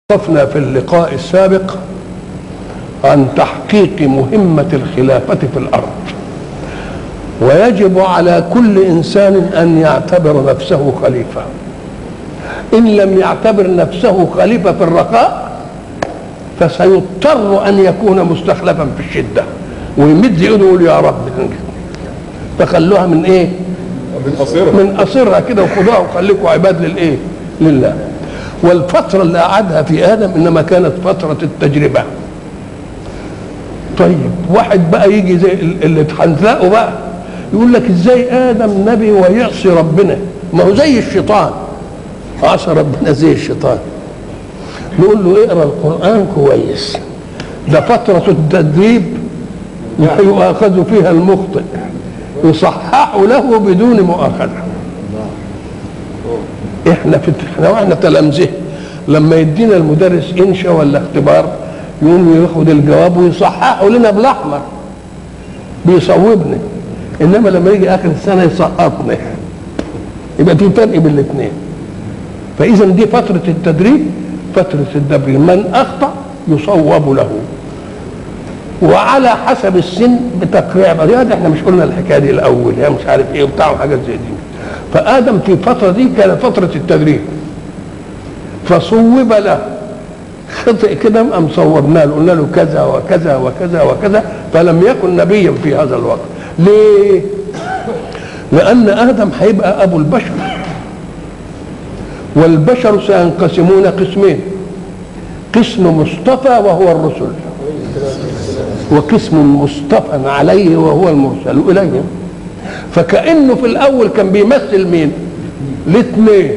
وقفنا في اللقاء السابق عن تحقيق مهمة الخلافة في الأرض ويجب على كل إنسان أن يعتبر نفسه خليفة إن لم يعتبر نفسه خليفة في الرخاء فسيضطر أن يكون مستخلفا في الشدة ويمد إيده ويقول يا رب فخلوها من إيه؟ من قصيرة من قصرها كده وخدوها وخليكوا عباد للإيه؟ لله والفترة اللي قعدها في آدم إنما كانت فترة التجربة طيب واحد بقى يجي زي اللي هنلاقه بقى يقول لك ازاي ادم نبي ويعصي ربنا ما هو زي الشيطان عصى ربنا زي الشيطان نقول له اقرا القران كويس ده فتره التدريب يؤاخذ فيها المخطئ يصحح له بدون مؤاخذه احنا في احنا واحنا تلامذه لما يدينا المدرس انشا ولا اختبار يقوم ياخد الجواب ويصححه لنا بالاحمر بيصوبنا انما لما يجي اخر السنه يسقطنا يبقى في فرق بين الاثنين فاذا دي فتره التدريب فتره التدريب من اخطا يصوب له وعلى حسب السن بتقريع بعض احنا مش قلنا الحكايه دي الاول يا مش عارف ايه وبتاع وحاجات زي دي فادم في الفتره دي كانت فتره التدريب فصوب له خطئ كده قام صورنا له قلنا له كذا وكذا وكذا وكذا فلم يكن نبيا في هذا الوقت ليه لان ادم هيبقى ابو البشر والبشر سينقسمون قسمين قسم مصطفى وهو الرسل وقسم مصطفى عليه وهو المرسل اليه فكانه في الاول كان بيمثل مين الاثنين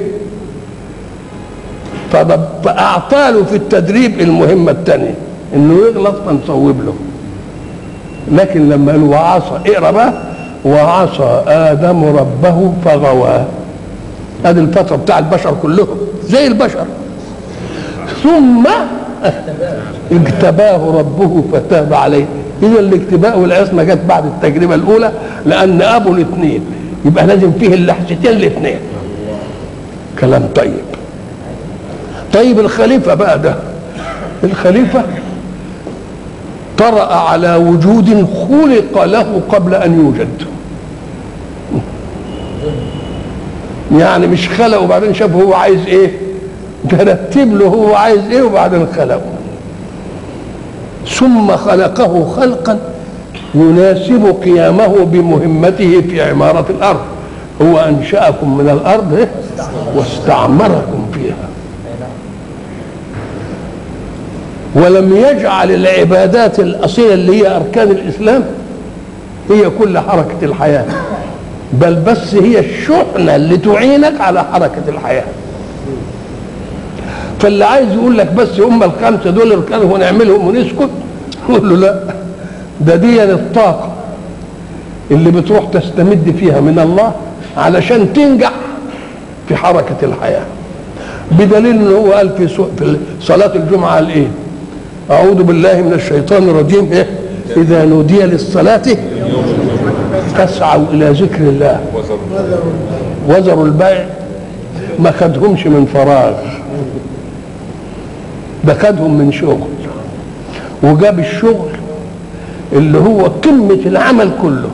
فاعطى له في التدريب المهمه الثانيه انه يغلط فنصوب له لكن لما قال وعصى اقرا بقى وعصى ادم ربه فغوى هذه الفتره بتاع البشر كلهم زي البشر ثم اجتباه ربه فتاب عليه اذا الاجتباء والعصمه جت بعد التجربه الاولى لان ابو الاثنين يبقى لازم فيه اللحظتين الاثنين كلام طيب طيب الخليفة بقى ده الخليفة طرأ على وجود خلق له قبل أن يوجد يعني مش خلق وبعدين شاف هو عايز ايه ترتب له هو عايز ايه وبعدين خلقه ثم خلقه خلقا يناسب قيامه بمهمته في عمارة الأرض هو أنشأكم من الأرض إيه؟ واستعمركم فيها ولم يجعل العبادات الأصيلة اللي هي أركان الإسلام هي كل حركة الحياة بل بس هي الشحنة اللي تعينك على حركة الحياة فاللي عايز يقول لك بس هم الخمسة دول اركانهم ونعملهم ونسكت يقول له لا ده دي الطاقة اللي بتروح تستمد فيها من الله علشان تنجح في حركة الحياة بدليل ان هو قال في, في صلاة الجمعة قال ايه أعوذ بالله من الشيطان الرجيم إيه؟ إذا نودي للصلاة فاسعوا إلى ذكر الله وذروا البيع ما خدهمش من فراغ ده خدهم من شغل وجاب الشغل اللي هو قمة العمل كله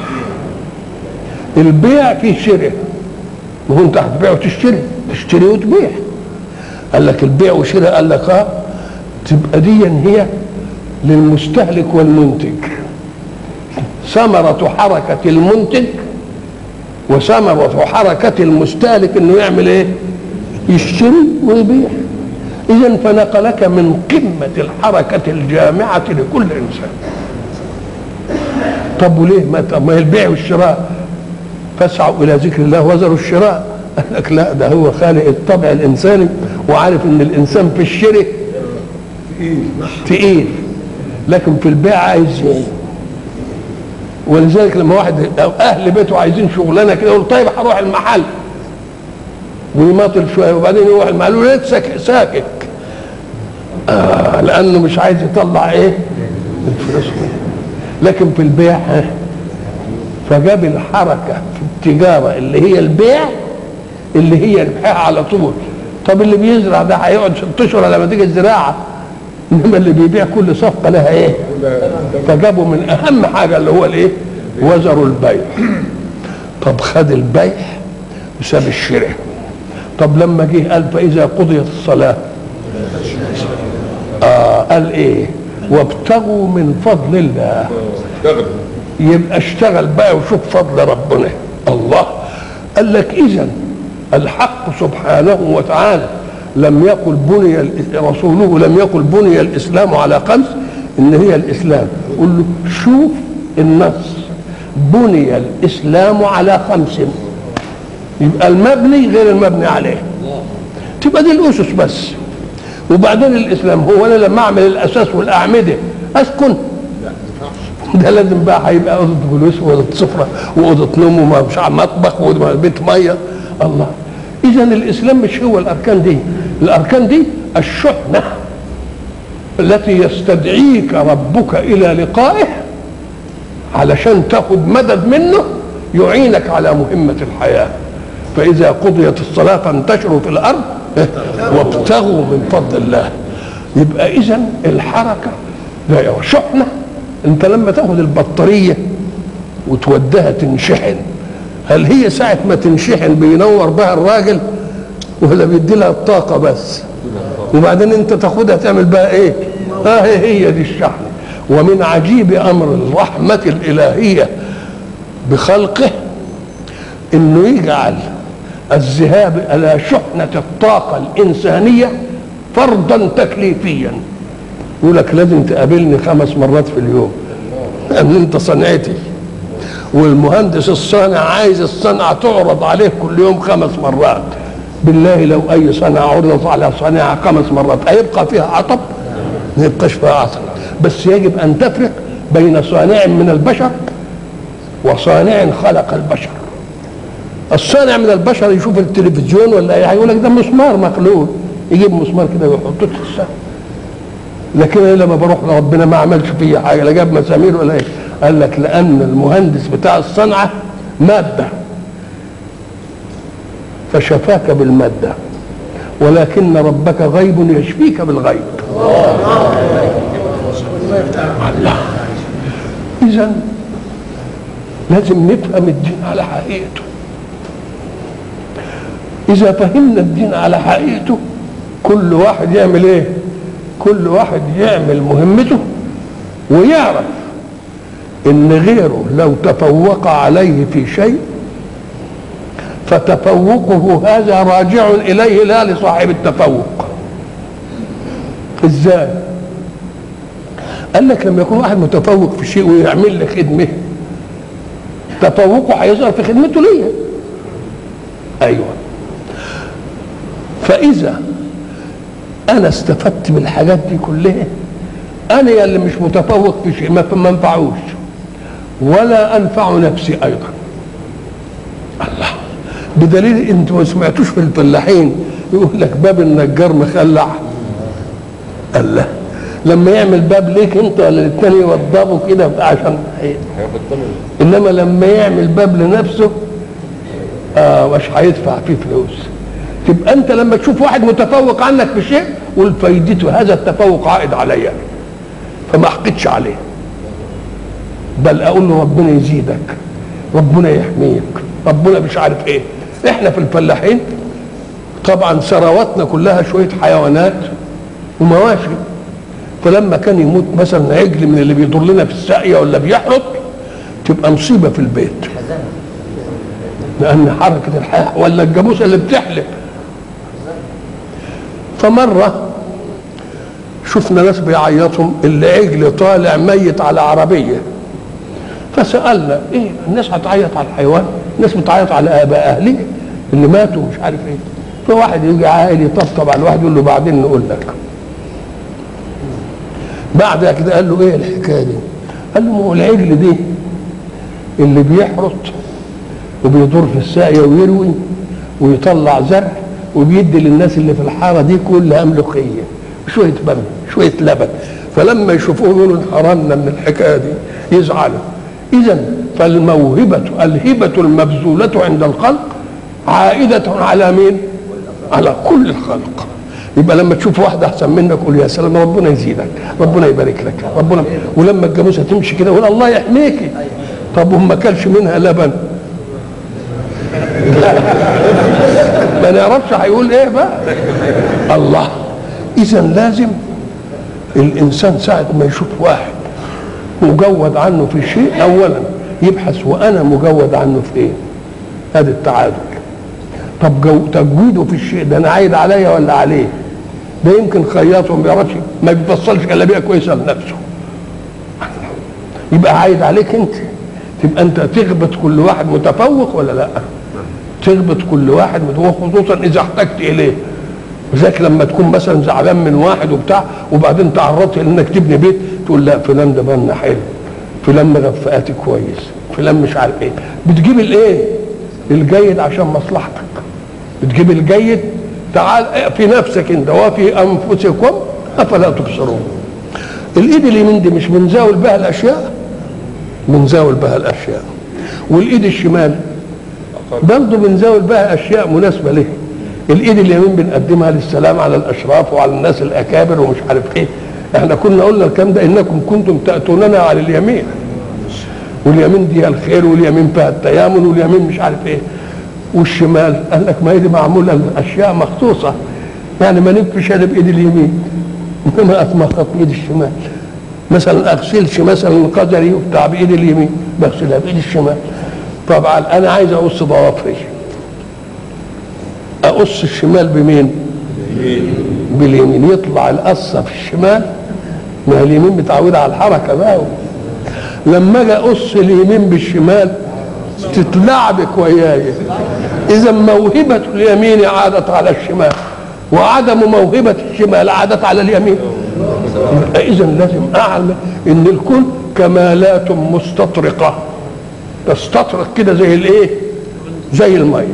البيع فيه شراء ما هو انت هتبيع وتشتري تشتري وتبيع قال لك البيع وشراء قال لك اه تبقى دي هي للمستهلك والمنتج ثمرة حركة المنتج وثمرة حركة المستهلك انه يعمل ايه؟ يشتري ويبيع اذا فنقلك من قمة الحركة الجامعة لكل انسان طب وليه ما طب ما البيع والشراء فاسعوا الى ذكر الله وذروا الشراء قال لك لا ده هو خالق الطبع الانساني وعارف ان الانسان في الشراء تقيل لكن في البيع عايز ايه ولذلك لما واحد او اهل بيته عايزين شغلانه كده يقول طيب هروح المحل ويماطل شويه وبعدين يروح المحل يقول ليه ساكك آه لانه مش عايز يطلع ايه الفلوس لكن في البيع فجاب الحركه في التجاره اللي هي البيع اللي هي ربحها على طول طب اللي بيزرع ده هيقعد ست اشهر لما تيجي الزراعه انما اللي بيبيع كل صفقه لها ايه؟ فجابوا من اهم حاجه اللي هو الايه؟ وزروا البيع طب خد البيع وساب الشراء طب لما جه قال فاذا قضيت الصلاه آه قال ايه؟ وابتغوا من فضل الله يبقى اشتغل بقى وشوف فضل ربنا الله قال لك اذا الحق سبحانه وتعالى لم يقل بني رسوله لم يقل بني الاسلام على خمس ان هي الاسلام قل له شوف النص بني الاسلام على خمس يبقى المبني غير المبني عليه تبقى دي الاسس بس وبعدين الاسلام هو انا لما اعمل الاساس والاعمده اسكن ده لازم بقى هيبقى اوضه جلوس واوضه سفره واوضه نوم ومش مطبخ وبيت ميه الله اذا الاسلام مش هو الاركان دي الاركان دي الشحنه التي يستدعيك ربك الى لقائه علشان تاخد مدد منه يعينك على مهمه الحياه فاذا قضيت الصلاه فانتشروا في الارض وابتغوا من فضل الله يبقى اذا الحركه لا شحنه انت لما تاخد البطاريه وتوديها تنشحن هل هي ساعة ما تنشحن بينور بها الراجل ولا بيدي لها الطاقة بس وبعدين انت تاخدها تعمل بها ايه اه هي دي الشحن ومن عجيب امر الرحمة الالهية بخلقه انه يجعل الذهاب الى شحنة الطاقة الانسانية فرضا تكليفيا يقول لك لازم تقابلني خمس مرات في اليوم لان انت صنعتي والمهندس الصانع عايز الصنعة تعرض عليه كل يوم خمس مرات بالله لو اي صنعة عرضت على صانعها خمس مرات هيبقى فيها عطب ما يبقاش فيها عطب بس يجب ان تفرق بين صانع من البشر وصانع خلق البشر الصانع من البشر يشوف التلفزيون ولا ايه هيقول لك ده مسمار مخلوق يجيب مسمار كده ويحطه في السقف لكن انا لما بروح لربنا ما عملش فيا حاجه لا جاب مسامير ولا ايه قال لك لان المهندس بتاع الصنعه ماده فشفاك بالماده ولكن ربك غيب يشفيك بالغيب الله اذا لازم نفهم الدين على حقيقته اذا فهمنا الدين على حقيقته كل واحد يعمل ايه كل واحد يعمل مهمته ويعرف ان غيره لو تفوق عليه في شيء فتفوقه هذا راجع اليه لا لصاحب التفوق ازاي قال لك لما يكون واحد متفوق في شيء ويعمل لي خدمه تفوقه هيظهر في خدمته ليا ايوه فاذا انا استفدت من الحاجات دي كلها انا اللي مش متفوق في شيء ما منفعوش ولا انفع نفسي ايضا الله بدليل انتوا ما سمعتوش في الفلاحين يقول لك باب النجار مخلع الله لما يعمل باب ليك انت ولا للتاني يوضبه كده عشان انما لما يعمل باب لنفسه آه مش هيدفع فيه فلوس تبقى انت لما تشوف واحد متفوق عنك في شيء قول فايدته هذا التفوق عائد عليا فما احقدش عليه بل اقول له ربنا يزيدك ربنا يحميك ربنا مش عارف ايه احنا في الفلاحين طبعا ثرواتنا كلها شويه حيوانات ومواشي فلما كان يموت مثلا عجل من اللي بيضر لنا في الساقيه ولا بيحرط تبقى مصيبه في البيت لان حركه الحياه ولا الجاموسه اللي بتحلب فمره شفنا ناس بيعيطهم اللي عجل طالع ميت على عربيه فسالنا ايه الناس هتعيط على الحيوان الناس بتعيط على اباء اهله اللي ماتوا مش عارف ايه فواحد يجي عائل يطبطب على الواحد يقول له بعدين نقول لك بعد كده قال له ايه الحكايه دي قال له ما هو العجل دي اللي بيحرط وبيضر في الساقيه ويروي ويطلع زرع وبيدي للناس اللي في الحاره دي كلها ملوخيه شويه بن شويه لبن فلما يشوفوه يقولوا انحرمنا من الحكايه دي يزعلوا اذا فالموهبه الهبه المبذوله عند الخلق عائده على مين على كل الخلق يبقى لما تشوف واحدة أحسن منك قول يا سلام ربنا يزيدك ربنا يبارك لك ربنا ولما الجاموسة تمشي كده قول الله يحميكي طب وما كلش منها لبن ما نعرفش هيقول ايه بقى الله اذا لازم الانسان ساعه ما يشوف واحد مجود عنه في شيء اولا يبحث وانا مجود عنه في ايه هذا التعادل طب جو تجويده في الشيء ده انا عايد عليا ولا عليه ده يمكن خياط وما بيعرفش ما بيفصلش جلابيه كويسه لنفسه يبقى عايد عليك انت تبقى انت تغبط كل واحد متفوق ولا لا تغبط كل واحد متفوق خصوصا اذا احتجت اليه ذاك لما تكون مثلا زعلان من واحد وبتاع وبعدين تعرضت انك تبني بيت تقول لا فلان ده بنا حلو فلان مغفقاتي كويس فلان مش عارف ايه بتجيب الايه الجيد عشان مصلحتك بتجيب الجيد تعال في نفسك انت وفي انفسكم افلا تبصرون الايد اليمين دي مش بنزاول بها الاشياء بنزاول بها الاشياء والايد الشمال برضه بنزاول بها اشياء مناسبه له الايد اليمين بنقدمها للسلام على الاشراف وعلى الناس الاكابر ومش عارف ايه احنا كنا قلنا الكلام ده انكم كنتم تاتوننا على اليمين واليمين دي الخير واليمين فيها التيامن واليمين مش عارف ايه والشمال قال لك ما هي دي معموله اشياء مخصوصه يعني ما نكفش انا بايد اليمين انما اتمخط بايد الشمال مثلا اغسلش مثلا قدري وبتاع بايد اليمين بغسلها بايد الشمال طبعا انا عايز اقص ضوافري اقص الشمال بمين باليمين يطلع القصه في الشمال ما اليمين متعوده على الحركه بقى لما اجي اقص اليمين بالشمال تتلعبك وياي اذا موهبه اليمين عادت على الشمال وعدم موهبه الشمال عادت على اليمين اذا لازم اعلم ان الكل كمالات مستطرقه تستطرق كده زي الايه زي الميه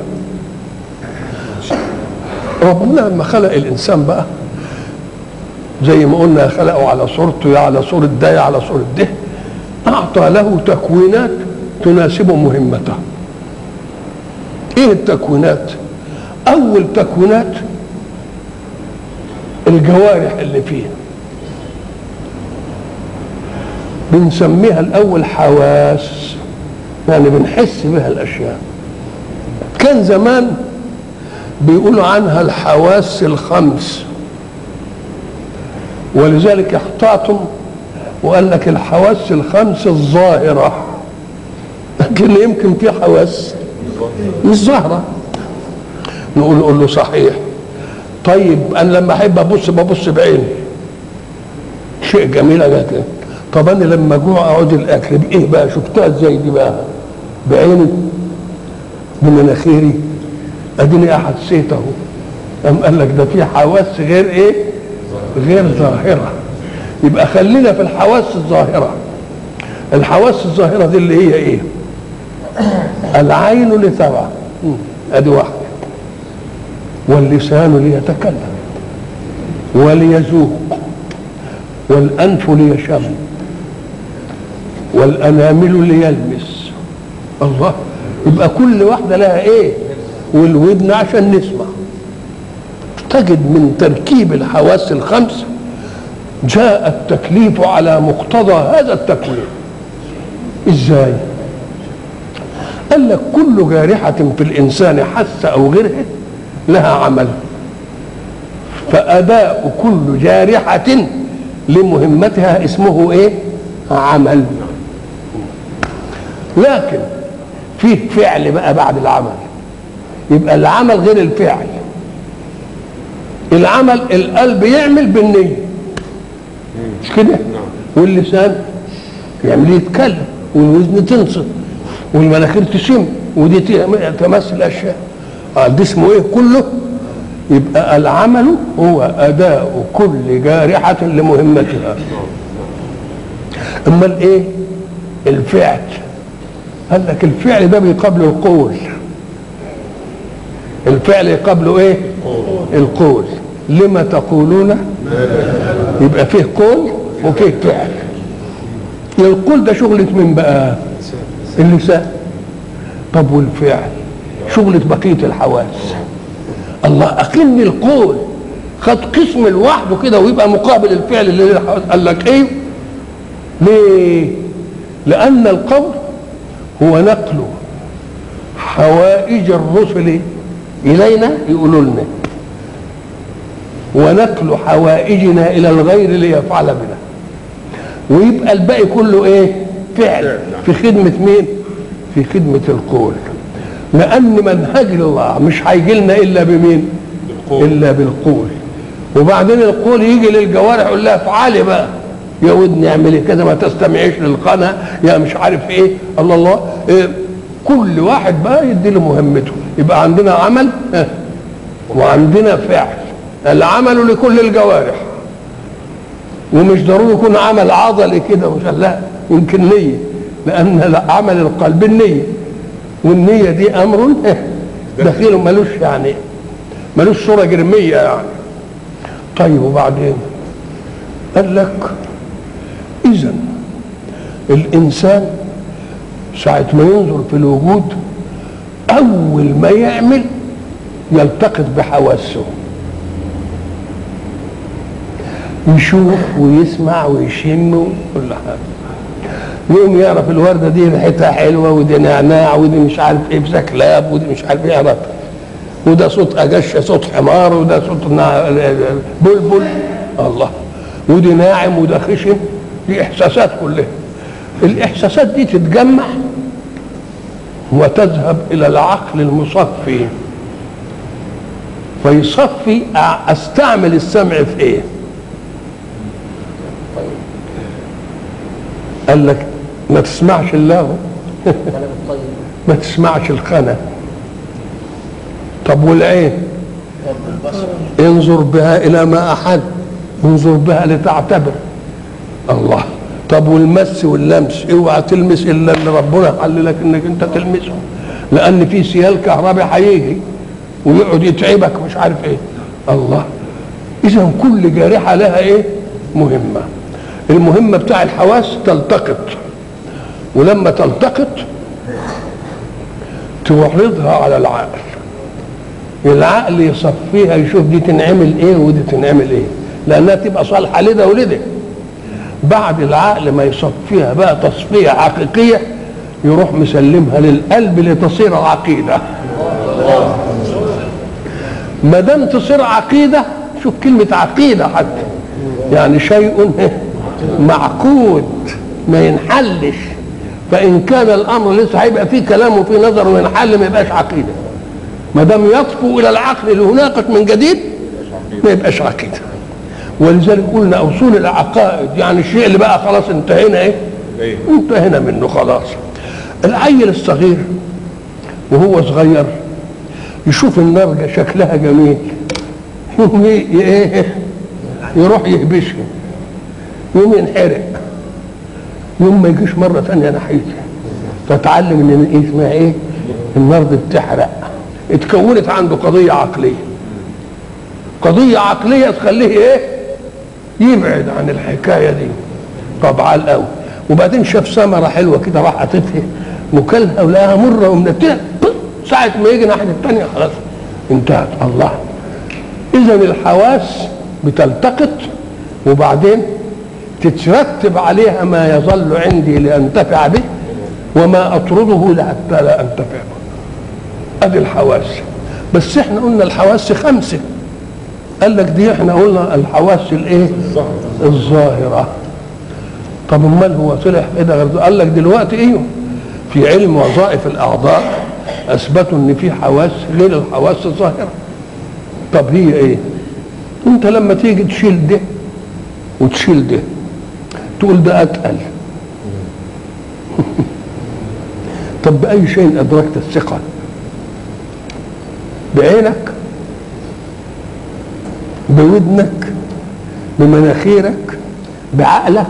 ربنا لما خلق الانسان بقى زي ما قلنا خلقه على صورته يا على صورة ده يا على صورة ده أعطى له تكوينات تناسب مهمته إيه التكوينات؟ أول تكوينات الجوارح اللي فيه بنسميها الأول حواس يعني بنحس بها الأشياء كان زمان بيقولوا عنها الحواس الخمس ولذلك احتاطم وقال لك الحواس الخمس الظاهرة لكن يمكن في حواس مش ظاهرة نقول نقول له صحيح طيب انا لما احب ابص ببص بعيني شيء جميل أنا كده طب انا لما اجوع اقعد الاكل بايه بقى شفتها ازاي دي بقى بعيني بمناخيري اديني احسيت اهو قام قال لك ده في حواس غير ايه غير ظاهره يبقى خلينا في الحواس الظاهره الحواس الظاهره دي اللي هي ايه العين لترى ادي واحده واللسان ليتكلم وليذوق والانف ليشم والانامل ليلمس الله يبقى كل واحده لها ايه والودن عشان نسمع تجد من تركيب الحواس الخمس جاء التكليف على مقتضى هذا التكوين ازاي قال لك كل جارحة في الإنسان حس أو غيره لها عمل فأداء كل جارحة لمهمتها اسمه إيه؟ عمل لكن فيه فعل بقى بعد العمل يبقى العمل غير الفعل العمل القلب يعمل بالنية مش كده واللسان يعمل يتكلم والوزن تنصت والمناخير تشم ودي تمثل اشياء قال ده اسمه ايه كله يبقى العمل هو اداء كل جارحه لمهمتها اما الايه الفعل قال لك الفعل ده بيقابله القول الفعل يقابله ايه القول لما تقولون يبقى فيه قول وفيه فعل القول ده شغلة من بقى اللسان طب والفعل شغلة بقية الحواس الله اكن القول خد قسم لوحده كده ويبقى مقابل الفعل اللي الحواس قال لك ايه ليه لان القول هو نقل حوائج الرسل الينا يقولوا لنا ونقل حوائجنا الى الغير ليفعل بنا ويبقى الباقي كله ايه فعل في خدمه مين في خدمه القول لان منهج الله مش هيجي لنا الا بمين بالقول. الا بالقول وبعدين القول يجي للجوارح يقول لها افعلي بقى يا ودني اعملي كده ما تستمعيش للقنا يا مش عارف ايه الله الله إيه كل واحد بقى يدي له مهمته يبقى عندنا عمل اه، وعندنا فعل العمل لكل الجوارح ومش ضروري يكون عمل عضلي كده مش لا يمكن نية لأن عمل القلب النية والنية دي أمر اه، دخيل ملوش يعني ملوش صورة جرمية يعني طيب وبعدين قال لك إذا الإنسان ساعة ما ينظر في الوجود أول ما يعمل يلتقط بحواسه يشوف ويسمع ويشم وكل حاجة يقوم يعرف الوردة دي ريحتها حلوة ودي نعناع ودي مش عارف ايه بسكلاب ودي مش عارف ايه يعرف وده صوت أجش صوت حمار وده صوت نا- بلبل الله ودي ناعم وده خشن دي إحساسات كلها الإحساسات دي تتجمع وتذهب إلى العقل المصفي فيصفي أ- استعمل السمع في ايه قال لك ما تسمعش الله ما تسمعش الخنا طب والعين انظر بها الى ما احد انظر بها لتعتبر الله طب والمس واللمس اوعى تلمس الا اللي ربنا قال لك انك انت تلمسه لان في سيال كهرباء هيجي ويقعد يتعبك مش عارف ايه الله اذا كل جارحه لها ايه مهمه المهمه بتاع الحواس تلتقط ولما تلتقط تعرضها على العقل العقل يصفيها يشوف دي تنعمل ايه ودي تنعمل ايه لانها تبقى صالحه لده ولده بعد العقل ما يصفيها بقى تصفيه حقيقيه يروح مسلمها للقلب لتصير عقيده ما دام تصير عقيده شوف كلمه عقيده حتى يعني شيء معقود ما ينحلش فان كان الامر لسه هيبقى فيه كلام وفيه نظر وينحل ما يبقاش عقيده ما دام يطفو الى العقل ليناقش من جديد ما يبقاش عقيده ولذلك قلنا اصول العقائد يعني الشيء اللي بقى خلاص انتهينا ايه ايه انتهينا منه خلاص العيل الصغير وهو صغير يشوف النرجة شكلها جميل يقوم ي- ايه يروح يهبشها يقوم ينحرق يوم ما يجيش مرة ثانية ناحيتها فتعلم ان ايه اسمها ايه النرد بتحرق اتكونت عنده قضية عقلية قضية عقلية تخليه ايه يبعد عن الحكاية دي طبعا الأول وبعدين شاف ثمرة حلوة كده راح حاططها وكلها ولقاها مرة ومنتنة ساعة ما يجي ناحية التانية خلاص انتهت الله إذا الحواس بتلتقط وبعدين تترتب عليها ما يظل عندي لأنتفع به وما أطرده لحتى لا أنتفع به ادي الحواس بس احنا قلنا الحواس خمسه قال لك دي احنا قلنا الحواس الايه الظاهره طب امال هو طلع ايه ده غير ده؟ قال لك دلوقتي ايه في علم وظائف الاعضاء اثبتوا ان في حواس غير الحواس الظاهره طب هي ايه انت لما تيجي تشيل ده وتشيل ده تقول ده اتقل طب باي شيء ادركت الثقه بعينك بودنك بمناخيرك بعقلك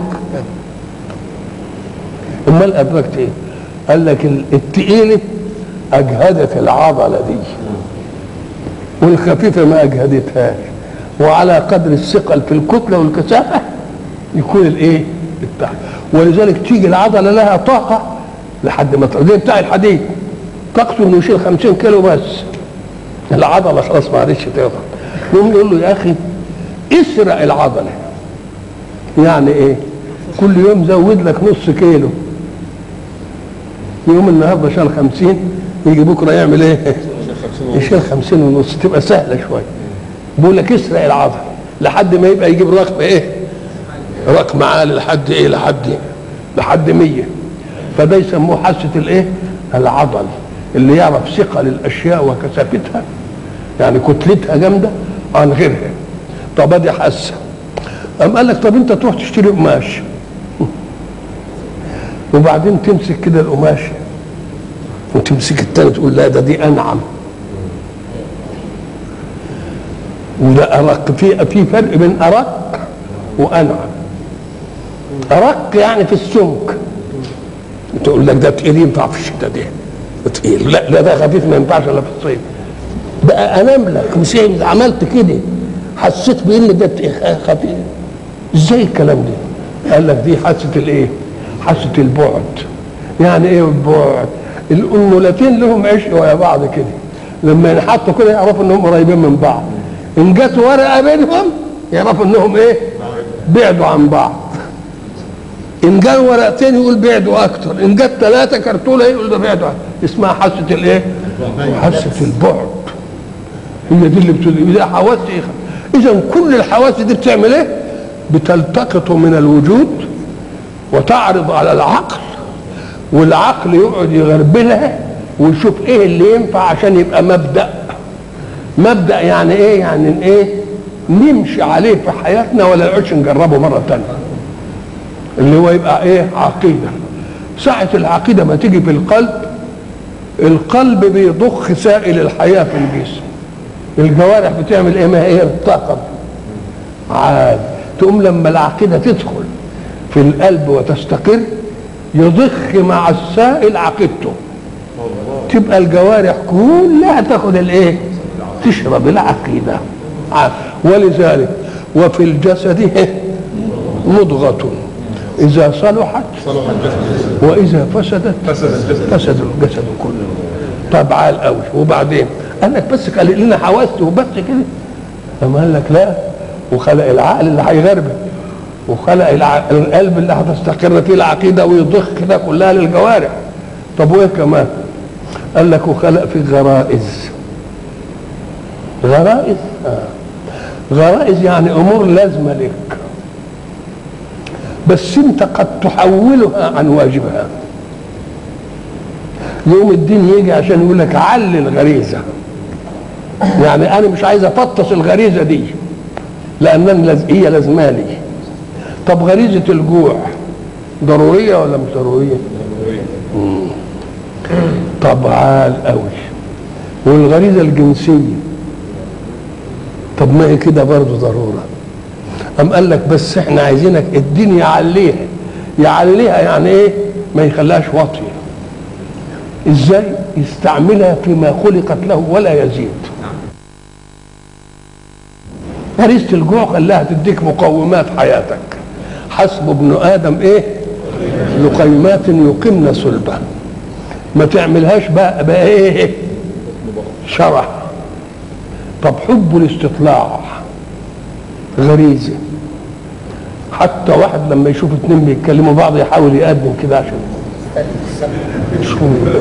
امال ادركت ايه قال لك ال- التقيله اجهدت العضله دي والخفيفه ما اجهدتهاش وعلى قدر الثقل في الكتله والكثافه يكون الايه بتاع ولذلك تيجي العضله لها طاقه لحد ما ت- زي بتاع الحديد طاقته انه يشيل 50 كيلو بس العضله خلاص ما عادتش تقدر يقوم يقول له يا اخي اسرق العضله يعني ايه كل يوم زود لك نص كيلو يوم النهارده شال خمسين يجي بكره يعمل ايه يشيل خمسين ونص تبقى سهله شويه بيقول لك اسرق العضله لحد ما يبقى يجيب رقم ايه رقم عالي لحد ايه لحد لحد مية فده يسموه حاسه الايه العضل اللي يعرف ثقل الاشياء وكثافتها يعني كتلتها جامده عن غيرها طب ادي حاسه قام قال لك طب انت تروح تشتري قماش وبعدين تمسك كده القماش وتمسك التاني تقول لا ده دي انعم وده ارق في في فرق بين ارق وانعم ارق يعني في السمك تقول لك ده تقيل ينفع في الشتاء ده تقيل لا لا ده خفيف ما ينفعش الا في الصيف بقى انام لك مش عملت كده حسيت بان ده خفيف ازاي الكلام ده قال لك دي حاسه الايه حاسه البعد يعني ايه البعد الانملتين لهم عشق ويا بعض كده لما ينحطوا كده يعرفوا انهم قريبين من بعض ان جت ورقه بينهم يعرفوا انهم ايه بعدوا عن بعض ان جاء ورقتين يقول بعدوا اكتر ان جت ثلاثه كرتونه يقول ده بعدوا اسمها حاسه الايه حاسه البعد هي دي اللي بتقول ده حواس ايه اذا كل الحواس دي بتعمل ايه بتلتقط من الوجود وتعرض على العقل والعقل يقعد يغربلها ويشوف ايه اللي ينفع عشان يبقى مبدا مبدا يعني ايه يعني ايه نمشي عليه في حياتنا ولا نقعدش نجربه مره ثانيه اللي هو يبقى ايه عقيده ساعه العقيده ما تيجي في القلب القلب بيضخ سائل الحياه في الجسم الجوارح بتعمل ايه ما هي الطاقه عاد تقوم لما العقيده تدخل في القلب وتستقر يضخ مع السائل عقيدته تبقى الجوارح كلها تاخد الايه تشرب العقيده ولذلك وفي الجسد مضغة إذا صلحت وإذا فسدت فسد الجسد كله طب عال قوي وبعدين قال لك بس قال لنا حواسته وبس كده أما قال لك لا وخلق العقل اللي هيغربك وخلق الع... القلب اللي هتستقر فيه العقيدة ويضخ كده كلها للجوارح طب وإيه كمان قال لك وخلق في غرائز غرائز آه. غرائز يعني امور لازمه لك بس انت قد تحولها عن واجبها يوم الدين يجي عشان يقول لك علي الغريزه يعني انا مش عايز افطس الغريزه دي لان لز... هي لازماني طب غريزه الجوع ضروريه ولا مش ضروريه؟ ضروريه طب عال قوي والغريزه الجنسيه طب ما هي كده برضه ضروره قام قال لك بس احنا عايزينك الدين يعليها يعليها يعني ايه ما يخليهاش واطيه ازاي يستعملها فيما خلقت له ولا يزيد غريزه الجوع خلاها تديك مقومات حياتك حسب ابن ادم ايه لقيمات يقمن صلبه ما تعملهاش بقى, بقى ايه شرح طب حب الاستطلاع غريزه حتى واحد لما يشوف اتنين بيتكلموا بعض يحاول يقدم كده عشان شو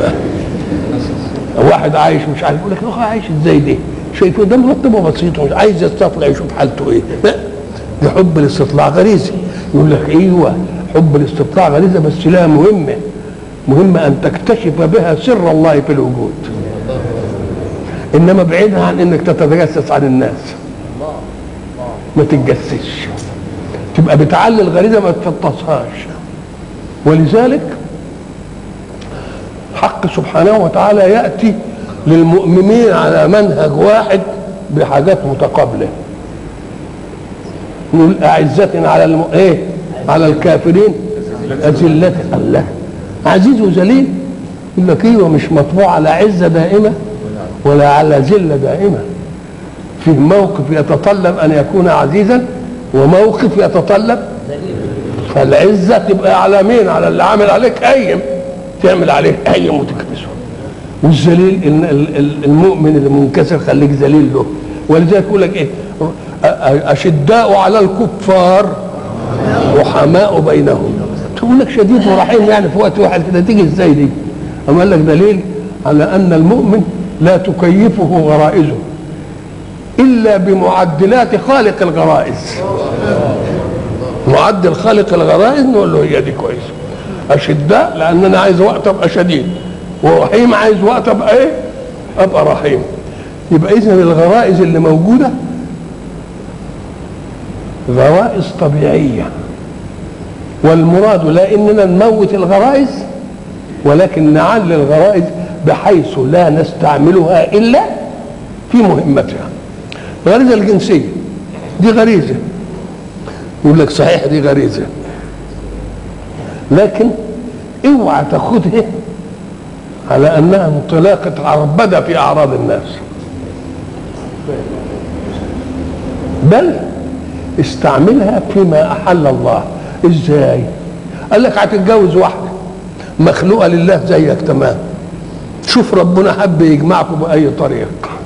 واحد عايش مش عارف يقول لك اخي عايش ازاي ده شايفه ده مرتبه بسيط ومش عايز يستطلع يشوف حالته ايه لا ده حب الاستطلاع غريزي يقول لك ايوه حب الاستطلاع غريزه بس لها مهمه مهمه ان تكتشف بها سر الله في الوجود انما بعيدها عن انك تتجسس عن الناس ما تتجسسش تبقى بتعلي الغريزه ما تفطسهاش ولذلك حق سبحانه وتعالى ياتي للمؤمنين على منهج واحد بحاجات متقابله نقول أعزة على الم... ايه على الكافرين أذلة الله عزيز وذليل يقول لك ايوه مش مطبوع على عزة دائمة ولا على ذلة دائمة في موقف يتطلب أن يكون عزيزا وموقف يتطلب فالعزة تبقى على مين على اللي عامل عليك أيم تعمل عليه أيم وتكبسه والذليل ال- ال- ال- المؤمن المنكسر خليك ذليل له ولذلك يقول لك ايه أ- أ- اشداء على الكفار رحماء بينهم تقول لك شديد ورحيم يعني في وقت واحد كده تيجي ازاي دي؟ أما قال لك دليل على ان المؤمن لا تكيفه غرائزه الا بمعدلات خالق الغرائز معدل خالق الغرائز نقول له هي دي كويسه اشداء لان انا عايز وقت ابقى شديد ورحيم عايز وقت ابقى ايه ابقى رحيم يبقى اذا الغرائز اللي موجوده غرائز طبيعيه والمراد لا اننا نموت الغرائز ولكن نعلي الغرائز بحيث لا نستعملها الا في مهمتها الغريزه الجنسيه دي غريزه يقول لك صحيح دي غريزه لكن اوعى تاخدها على انها انطلاقه عربده في اعراض الناس بل استعملها فيما احل الله ازاي قال لك هتتجوز واحده مخلوقه لله زيك تمام شوف ربنا حب يجمعكم باي طريق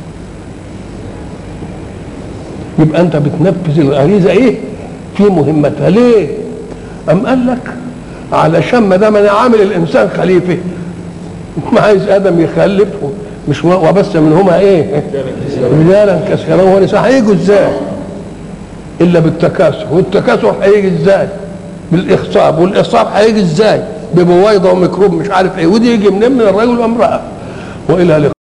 يبقى انت بتنفذ الغريزه ايه في مهمتها ليه ام قال لك علشان ما دام انا عامل الانسان خليفه ما عايز ادم يخلف مش وبس منهما ايه رجالا كثيرا ونساء هيجوا ازاي الا بالتكاثر والتكاثر هيجي ازاي بالاخصاب والاخصاب هيجي ازاي ببويضه وميكروب مش عارف ايه ودي يجي منين من الرجل والامراه والى لقاء